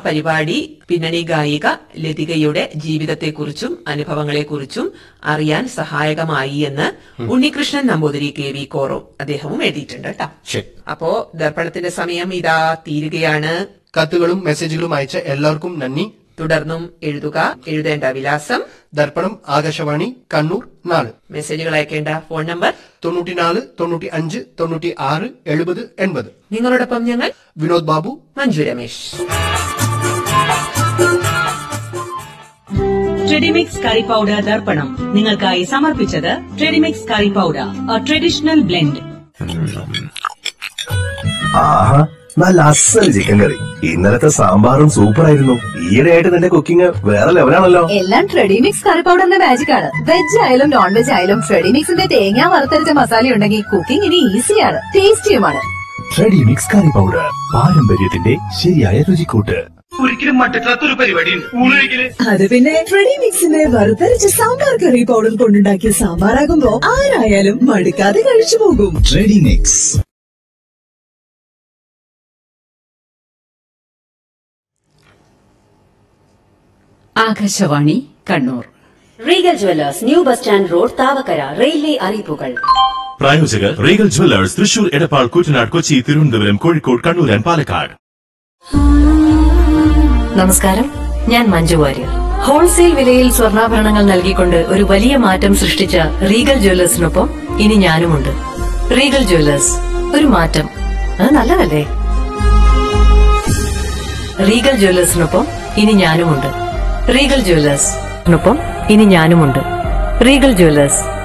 പരിപാടി പിന്നണി ഗായിക ലതികയുടെ ജീവിതത്തെക്കുറിച്ചും അനുഭവങ്ങളെക്കുറിച്ചും അറിയാൻ സഹായകമായി എന്ന് ഉണ്ണികൃഷ്ണൻ നമ്പൂതിരി കെ വി കോറോ അദ്ദേഹവും എഴുതിയിട്ടുണ്ട് കേട്ടോ ശരി അപ്പോ ദർപ്പണത്തിന്റെ സമയം ഇതാ തീരുകയാണ് കത്തുകളും മെസ്സേജുകളും അയച്ച എല്ലാവർക്കും നന്ദി തുടർന്നും എഴുതുക എഴുതേണ്ട വിലാസം ദർപ്പണം ആകാശവാണി കണ്ണൂർ നാല് മെസ്സേജുകൾ അയക്കേണ്ട ഫോൺ നമ്പർ തൊണ്ണൂറ്റിനാല് തൊണ്ണൂറ്റി അഞ്ച് തൊണ്ണൂറ്റി ആറ് എഴുപത് എൺപത് നിങ്ങളോടൊപ്പം ഞങ്ങൾ വിനോദ് ബാബു മഞ്ജു രമേശ് ട്രെഡിമിക്സ് കറി പൗഡർ ദർപ്പണം നിങ്ങൾക്കായി സമർപ്പിച്ചത് Tredimix curry powder traditional blend ആഹാ നല്ല അസൽ ചിക്കൻ കറി ഇന്നലത്തെ സാമ്പാറും സൂപ്പറായിരുന്നു ഈയിടെയായിട്ട് നിന്റെ കുക്കിംഗ് വേറെ ലെവലാണല്ലോ എല്ലാം ട്രെഡിമിക്സ് കറി പൗഡറിന്റെ മാജിക് ആണ് വെജ് ആയാലും നോൺ വെജ് ആയാലും ട്രെഡിമിക്സിന്റെ തേങ്ങ വറുത്തരച്ച മസാല ഉണ്ടെങ്കിൽ കുക്കിംഗ് ഇനി ഈസിയാണ് ടേസ്റ്റിയുമാണ് റെഡി മിക്സ് കറി പൗഡർ പാരമ്പര്യത്തിന്റെ ശരിയായ രുചിക്കൂട്ട് ഒരിക്കലും മറ്റക്കാത്തൊരു പരിപാടിയുണ്ട് ഊണൊഴിക്കല് അത് പിന്നെ ട്രെഡിമിക്സിന്റെ വറുത്തരച്ച സാമ്പാർ കറി പൗഡർ കൊണ്ടുണ്ടാക്കിയ സാമ്പാറാകുമ്പോ ആരായാലും മടുക്കാതെ കഴിച്ചു പോകും ready mix Akashvani Kannur Regal Jewellers new bus stand road Thavakkara railway അറിയിപ്പുകൾ പ്രായോജകർ Regal Jewellers Thrissur Edappal Koottanad Kochi Thiruvananthapuram Kozhikode Kannur and Palakkad നമസ്കാരം ഞാൻ മഞ്ജു വാര്യർ ഹോൾസെയിൽ വിലയിൽ സ്വർണ്ണാഭരണങ്ങൾ നൽകിക്കൊണ്ട് ഒരു വലിയ മാറ്റം സൃഷ്ടിച്ച റീഗൽ ജ്വല്ലേഴ്സിനൊപ്പം ഇനി ഞാനുമുണ്ട് റീഗൽ ജ്വല്ലേഴ്സ് ഒരു മാറ്റം അത് നല്ലതല്ലേ റീഗൽ ജ്വല്ലേഴ്സിനൊപ്പം ഇനി ഞാനുമുണ്ട് റീഗൽ ജ്വല്ലേഴ്സിനൊപ്പം ഇനി ഞാനുമുണ്ട് റീഗൽ ജ്വല്ലേഴ്സ്